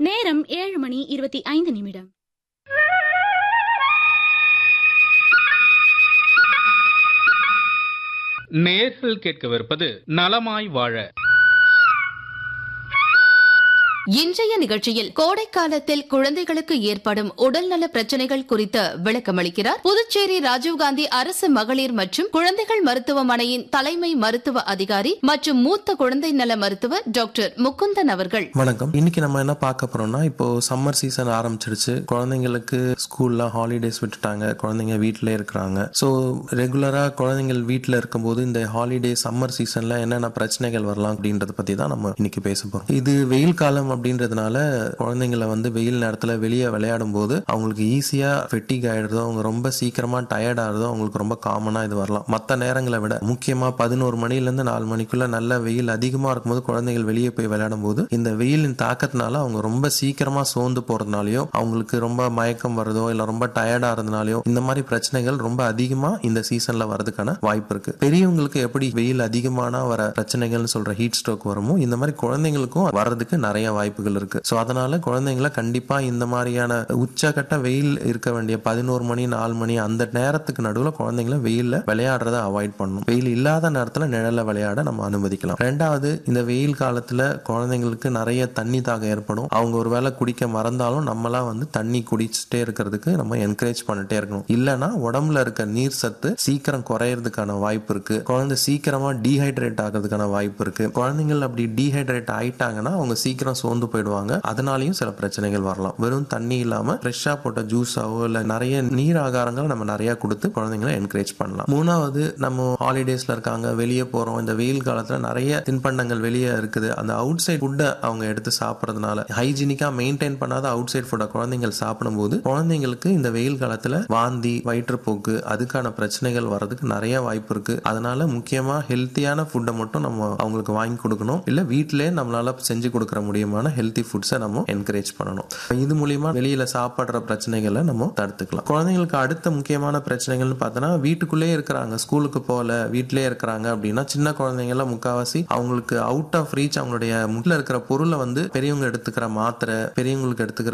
நேரம் ஏழு மணி இருபத்தி ஐந்து நிமிடம் நேர்கள் கேட்கவிருப்பது நலமாய் வாழ இன்றைய நிகழ்ச்சியில் கோடை காலத்தில் குழந்தைகளுக்கு ஏற்படும் உடல்நல பிரச்சனைகள் குறித்து விளக்கமளிக்கிறார் புதுச்சேரி ராஜீவ்காந்தி அரசு மகளிர் மற்றும் குழந்தைகள் மருத்துவமனையின் தலைமை மருத்துவ அதிகாரி மற்றும் மூத்த குழந்தை நல மருத்துவர் டாக்டர் முகுந்தன் அவர்கள் வணக்கம் இன்னைக்கு நம்ம என்ன பார்க்க போறோம்னா இப்போ சம்மர் சீசன் ஆரம்பிச்சிருச்சு குழந்தைங்களுக்கு ஸ்கூல்ல ஹாலிடேஸ் விட்டுட்டாங்க குழந்தைங்க வீட்டிலே இருக்கிறாங்க ஸோ ரெகுலரா குழந்தைங்கள் வீட்டில் இருக்கும்போது இந்த ஹாலிடே சம்மர் சீசன்ல என்னென்ன பிரச்சனைகள் வரலாம் அப்படின்றத பத்தி தான் நம்ம இன்னைக்கு பேச போறோம் இது வெயில் காலம் அப்படின்றதுனால குழந்தைங்களை வந்து வெயில் நேரத்தில் வெளியே விளையாடும் போது அவங்களுக்கு ஈஸியா ஃபெட்டிக் ஆயிடுறதோ அவங்க ரொம்ப சீக்கிரமா டயர்ட் ஆகுறதோ அவங்களுக்கு ரொம்ப காமனா இது வரலாம் மற்ற நேரங்களை விட முக்கியமா பதினோரு மணிலேருந்து நாலு மணிக்குள்ள நல்ல வெயில் அதிகமா இருக்கும்போது குழந்தைகள் வெளியே போய் விளையாடும் போது இந்த வெயிலின் தாக்கத்தினால அவங்க ரொம்ப சீக்கிரமா சோர்ந்து போறதுனாலயோ அவங்களுக்கு ரொம்ப மயக்கம் வருதோ இல்ல ரொம்ப டயர்ட் ஆறதுனாலயோ இந்த மாதிரி பிரச்சனைகள் ரொம்ப அதிகமா இந்த சீசன்ல வரதுக்கான வாய்ப்பு இருக்கு பெரியவங்களுக்கு எப்படி வெயில் அதிகமான வர பிரச்சனைகள்னு சொல்ற ஹீட் ஸ்ட்ரோக் வருமோ இந்த மாதிரி குழந்தைங்களுக்கும் வர்றதுக்கு நிறைய வாய்ப்புகள் இருக்கு ஸோ அதனால குழந்தைங்களை கண்டிப்பா இந்த மாதிரியான உச்சகட்ட வெயில் இருக்க வேண்டிய பதினோரு மணி நாலு மணி அந்த நேரத்துக்கு நடுவில் குழந்தைங்கள வெயில்ல விளையாடுறத அவாய்ட் பண்ணணும் வெயில் இல்லாத நேரத்துல நிழல்ல விளையாட நம்ம அனுமதிக்கலாம் ரெண்டாவது இந்த வெயில் காலத்துல குழந்தைங்களுக்கு நிறைய தண்ணி தாகம் ஏற்படும் அவங்க ஒரு வேளை குடிக்க மறந்தாலும் நம்மளாம் வந்து தண்ணி குடிச்சிட்டே இருக்கிறதுக்கு நம்ம என்கரேஜ் பண்ணிட்டே இருக்கணும் இல்லைன்னா உடம்புல இருக்க நீர் சத்து சீக்கிரம் குறையறதுக்கான வாய்ப்பு இருக்கு குழந்தை சீக்கிரமா டீஹைட்ரேட் ஆகிறதுக்கான வாய்ப்பு இருக்கு குழந்தைங்கள் அப்படி டீஹைட்ரேட் ஆயிட்டாங்கன்னா அவங்க சீக்கிரம் சோர்ந்து போயிடுவாங்க அதனாலயும் சில பிரச்சனைகள் வரலாம் வெறும் தண்ணி இல்லாம ஃப்ரெஷ்ஷா போட்ட ஜூஸாவோ இல்ல நிறைய நீர் ஆகாரங்கள் நம்ம நிறைய கொடுத்து குழந்தைங்களை என்கரேஜ் பண்ணலாம் மூணாவது நம்ம ஹாலிடேஸ்ல இருக்காங்க வெளியே போறோம் இந்த வெயில் காலத்துல நிறைய தின்பண்டங்கள் வெளியே இருக்குது அந்த அவுட் சைட் ஃபுட்டை அவங்க எடுத்து சாப்பிட்றதுனால ஹைஜீனிக்கா மெயின்டைன் பண்ணாத அவுட் சைட் ஃபுட்டை குழந்தைங்கள் சாப்பிடும்போது குழந்தைங்களுக்கு இந்த வெயில் காலத்துல வாந்தி வயிற்றுப்போக்கு அதுக்கான பிரச்சனைகள் வர்றதுக்கு நிறைய வாய்ப்பு இருக்கு அதனால முக்கியமா ஹெல்த்தியான ஃபுட்டை மட்டும் நம்ம அவங்களுக்கு வாங்கி கொடுக்கணும் இல்ல வீட்டிலே நம்மளால செஞ்சு கொடுக்கற முடியுமான ஹெல்த்தி ஃபுட்ஸை நம்ம என்கரேஜ் பண்ணணும் இது மூலியமா வெளியில சாப்பிடுற பிரச்சனைகளை நம்ம தடுத்துக்கலாம் குழந்தைங்களுக்கு அடுத்த முக்கியமான பிரச்சனைகள்னு பார்த்தோன்னா வீட்டுக்குள்ளே இருக்கிறாங்க ஸ்கூலுக்கு போகல வீட்டிலே இருக்கிறாங்க அப்படின்னா சின்ன குழந்தைங்க எல்லாம் முக்காவாசி அவங்களுக்கு அவுட் ஆஃப் ரீச் அவங்களுடைய முட்டில் இருக்கிற பொருளை வந்து பெரியவங்க எடுத்துக்கிற மாத்திரை பெரியவங்களுக்கு எடுத்துக்கிற